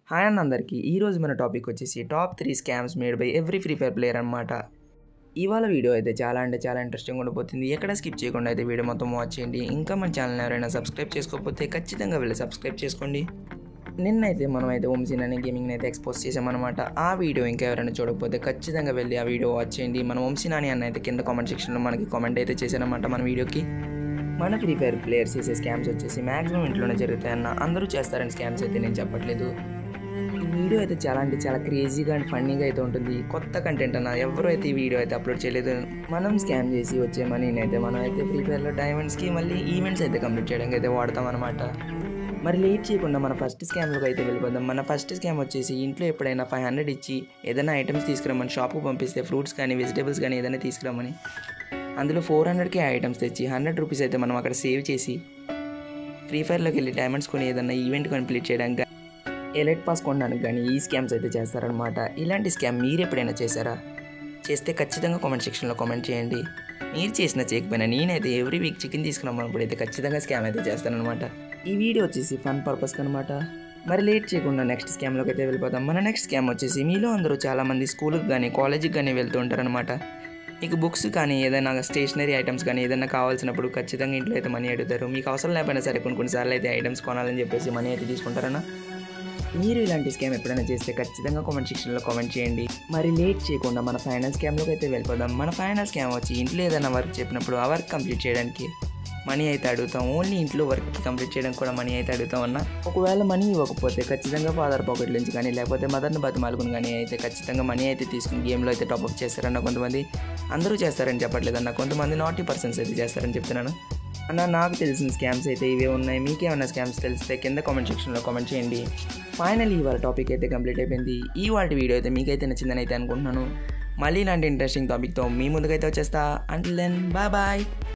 hi అన్న అందరికీ ఈరోజు మన టాపిక్ వచ్చేసి top three scams made by every free fire player అనమాట ఇవాళ వీడియో అయితే చాలా అంటే చాలా ఇంట్రెస్టింగ్ ఉండబోతుంది ఎక్కడ స్కిప్ చేయకుండా అయితే వీడియో మొత్తం వాచ్ చేయండి ఇంకా మన ఛానల్ ఎవరైనా సబ్స్క్రైబ్ చేసుకోకపోతే ఖచ్చితంగా వెళ్ళి సబ్స్క్రైబ్ చేసుకోండి నిన్నైతే మనం అయితే వంశీన్ అనే గేమింగ్ అయితే ఎక్స్పోజ్ చేసామన్నమాట ఆ వీడియో ఇంకా ఎవరైనా చూడకపోతే ఖచ్చితంగా వెళ్ళి ఆ వీడియో వాచ్ చేయండి మన వంశీ నాని అన్న అయితే కింద కామెంట్ సెక్షన్లో మనకి కామెంట్ అయితే చేశారనమాట మన వీడియోకి మన ఫ్రీ ఫైర్ ప్లేయర్స్ చేసే స్కామ్స్ వచ్చేసి మ్యాక్సిమం ఇంట్లోనే జరుగుతాయన్న అందరూ చేస్తారని స్కామ్స్ అయితే నేను చెప్పట్లేదు ఈ వీడియో అయితే చాలా అంటే చాలా క్రేజీగా అండ్ ఫన్నీగా అయితే ఉంటుంది కొత్త కంటెంట్ అన్న ఎవరు అయితే ఈ వీడియో అయితే అప్లోడ్ చేయలేదు మనం స్కామ్ చేసి వచ్చే మనీని అయితే మనం అయితే ఫ్రీ ఫైర్లో డైమండ్స్కి మళ్ళీ ఈవెంట్స్ అయితే కంప్లీట్ చేయడానికి అయితే వాడతాం అనమాట మరి లేట్ చేయకుండా మన ఫస్ట్ స్కామ్లోకి అయితే వెళ్ళిపోదాం మన ఫస్ట్ స్కామ్ వచ్చేసి ఇంట్లో ఎప్పుడైనా ఫైవ్ హండ్రెడ్ ఇచ్చి ఏదైనా ఐటమ్స్ తీసుకురమ్మని షాప్కి పంపిస్తే ఫ్రూట్స్ కానీ వెజిటేబుల్స్ కానీ ఏదైనా తీసుకురమ్మని అందులో ఫోర్ హండ్రెడ్కి ఐటమ్స్ తెచ్చి హండ్రెడ్ రూపీస్ అయితే మనం అక్కడ సేవ్ చేసి ఫ్రీ ఫైర్లోకి వెళ్ళి డైమండ్స్ కొని ఏదైనా ఈవెంట్ కంప్లీట్ చేయడానికి ఎలైట్ పాస్ కొనడానికి కానీ ఈ స్కామ్స్ అయితే చేస్తారనమాట ఇలాంటి స్కామ్ మీరు ఎప్పుడైనా చేశారా చేస్తే ఖచ్చితంగా కామెంట్ సెక్షన్లో కామెంట్ చేయండి మీరు చేసిన చేయకపోయినా నేనైతే ఎవ్రీ వీక్ చికెన్ తీసుకున్నామన్నప్పుడు అయితే ఖచ్చితంగా స్కామ్ అయితే చేస్తానమాట ఈ వీడియో వచ్చేసి ఫన్ పర్పస్కి అనమాట మరి లేట్ చేయకుండా నెక్స్ట్ స్కామ్లోకి అయితే వెళ్ళిపోతాం మన నెక్స్ట్ స్కామ్ వచ్చేసి మీలో అందరూ చాలామంది స్కూల్కి కానీ కాలేజీకి కానీ వెళ్తూ ఉంటారనమాట మీకు బుక్స్ కానీ ఏదైనా స్టేషనరీ ఐటమ్స్ కానీ ఏదైనా కావాల్సినప్పుడు ఖచ్చితంగా ఇంట్లో అయితే మనీ అడుగుతారు మీకు అవసరం లేకపోయినా సరే కొన్ని కొన్నిసార్లు అయితే ఐటమ్స్ కొనాలని చెప్పేసి మనీ అయితే తీసుకుంటారన్నా మీరు ఇలాంటి స్కామ్ ఎప్పుడైనా చేస్తే ఖచ్చితంగా కామెంట్ సెక్షన్లో కామెంట్ చేయండి మరి లేట్ చేయకుండా మన ఫైనల్ స్కామ్లోకి అయితే వెళ్ళిపోదాం మన ఫైనల్ స్కామ్ వచ్చి ఇంట్లో ఏదైనా వర్క్ చెప్పినప్పుడు ఆ వర్క్ కంప్లీట్ చేయడానికి మనీ అయితే అడుగుతాం ఓన్లీ ఇంట్లో వర్క్ కంప్లీట్ చేయడానికి కూడా మనీ అయితే అడుగుతాం అన్న ఒకవేళ మనీ ఇవ్వకపోతే ఖచ్చితంగా ఫాదర్ పాకెట్ నుంచి కానీ లేకపోతే మదర్ని బతిమాలుకుని కానీ అయితే ఖచ్చితంగా మనీ అయితే తీసుకుని గేమ్లో అయితే టాప్అప్ చేస్తారన్న కొంతమంది అందరూ చేస్తారని చెప్పట్లేదన్న కొంతమంది నాటీ పర్సన్స్ అయితే చేస్తారని చెప్తున్నాను అన్న నాకు తెలిసిన స్కామ్స్ అయితే ఇవే ఉన్నాయి మీకేమైనా స్కామ్స్ తెలిస్తే కింద కామెంట్ సెక్షన్లో కామెంట్ చేయండి ఫైనల్ ఇవాళ టాపిక్ అయితే కంప్లీట్ అయిపోయింది ఈ వాటి వీడియో అయితే మీకైతే నచ్చిందని అయితే అనుకుంటున్నాను మళ్ళీ ఇలాంటి ఇంట్రెస్టింగ్ టాపిక్తో మీ ముందుకైతే వచ్చేస్తా అంటిల్ దెన్ బాయ్ బాయ్